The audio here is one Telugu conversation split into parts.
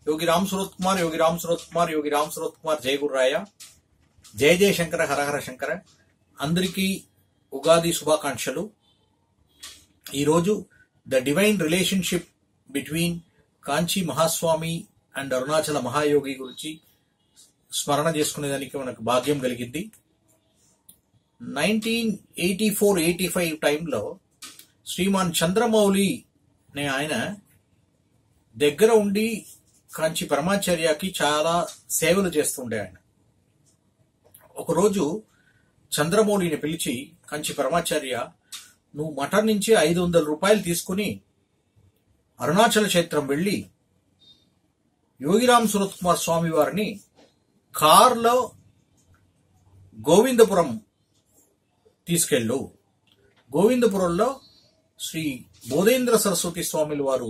యోగి రామ్ సురత్ కుమార్ యోగి రామ్ సురత్ కుమార్ యోగి రామ్ సురత్ కుమార్ జయ గుర్రాయ జయ జయ శంకర హరహర శంకర అందరికీ ఉగాది శుభాకాంక్షలు ఈరోజు the divine relationship between Kanchi Mahaswami and Arunachal మహాయోగి గురించి స్మరణ చేసుకునేదానికి మనకు భాగ్యం కలిగింది nineteen eighty four eighty five టైంలో శ్రీమాన్ చంద్రమౌళి అనే ఆయన దగ్గర ఉండి కాంచి పరమాచార్యకి చాలా సేవలు చేస్తుండే ఆయన ఒకరోజు చంద్రమౌళిని పిలిచి కంచి పరమాచార్య నువ్వు మఠం నుంచి ఐదు వందల రూపాయలు తీసుకుని అరుణాచల క్షేత్రం వెళ్ళి యోగిరామ్ సురత్ కుమార్ స్వామి వారిని కార్లో గోవిందపురం తీసుకెళ్ళు గోవిందపురంలో శ్రీ బోధేంద్ర సరస్వతి స్వామిల వారు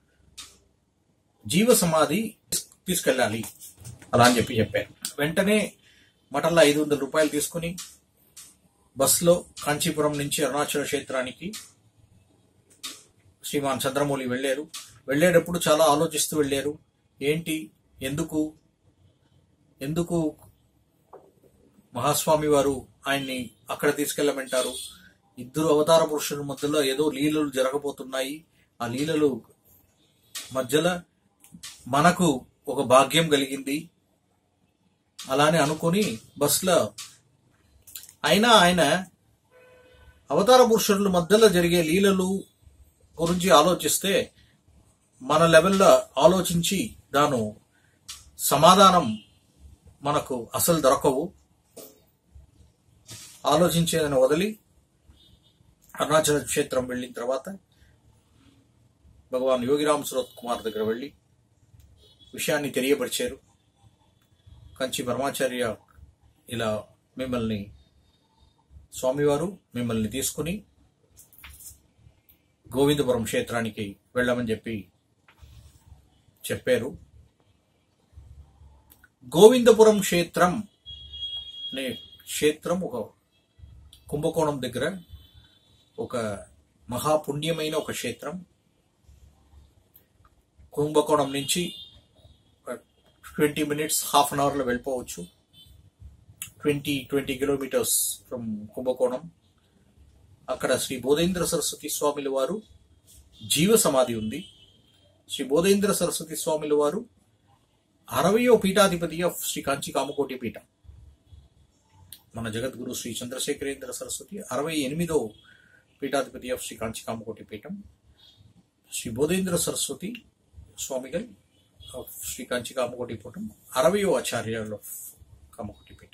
జీవ సమాధి తీసుకెళ్ళాలి అలా అని చెప్పి చెప్పారు వెంటనే మఠంలో ఐదు వందల రూపాయలు తీసుకుని బస్సులో కాంచీపురం నుంచి అరుణాచల క్షేత్రానికి శ్రీమాన్ చంద్రమౌళి వెళ్ళారు వెళ్ళేటప్పుడు చాలా ఆలోచిస్తూ వెళ్ళారు ఏంటి ఎందుకు ఎందుకు మహాస్వామి వారు ఆయన్ని అక్కడ తీసుకెళ్ళమంటారు ఇద్దరు అవతార పురుషుల మధ్యలో ఏదో లీలలు జరగబోతున్నాయి ఆ లీలలు మధ్యలో మనకు ఒక భాగ్యం కలిగింది అలానే అనుకుని బస్సులో అయినా ఆయన అవతార పురుషుల మధ్యలో జరిగే లీలలు గురించి ఆలోచిస్తే మన లెవెల్లో ఆలోచించి దాను సమాధానం మనకు అసలు దొరకవు ఆలోచించేదని వదిలి అరుణాచల క్షేత్రం వెళ్ళిన తర్వాత భగవాన్ యోగిరామ్ సురత్ కుమార్ దగ్గర వెళ్ళి విషయాన్ని తెలియపరిచారు కంచి పరమాచార్య ఇలా మిమ్మల్ని స్వామివారు మిమ్మల్ని తీసుకుని గోవిందపురం క్షేత్రానికి వెళ్ళమని చెప్పి చెప్పారు గోవిందపురం క్షేత్రం అనే క్షేత్రం ఒక కుంభకోణం దగ్గర ఒక మహాపుణ్యమైన ఒక క్షేత్రం కుంభకోణం నుంచి ట్వంటీ మినిట్స్ హాఫ్ అన్ అవర్లో వెళ్ళిపోవచ్చు ట్వంటీ ట్వంటీ కిలోమీటర్స్ ఫ్రమ్ కుంభకోణం అక్కడ శ్రీ బోధేంద్ర సరస్వతి స్వామిల వారు జీవ సమాధి ఉంది శ్రీ బోధేంద్ర సరస్వతి స్వామిల వారు అరవయో పీఠాధిపతి ఆఫ్ శ్రీ కాంచి కామకోటి పీఠం మన జగద్గురు శ్రీ చంద్రశేఖరేంద్ర సరస్వతి అరవై ఎనిమిదో పీఠాధిపతి ఆఫ్ శ్రీ కాంచి కామకోటి పీఠం శ్రీ బోధేంద్ర సరస్వతి స్వామిగల్ ఆఫ్ శ్రీ కాంచి కామకోటి పీఠం అరవయో ఆచార్యులు ఆఫ్ కామకోటి పీఠం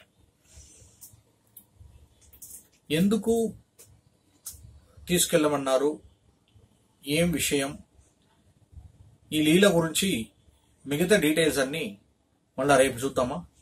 ఎందుకు తీసుకెళ్ళమన్నారు ఏం విషయం ఈ లీల గురించి మిగతా డీటెయిల్స్ అన్ని మళ్ళా రేపు చూద్దామా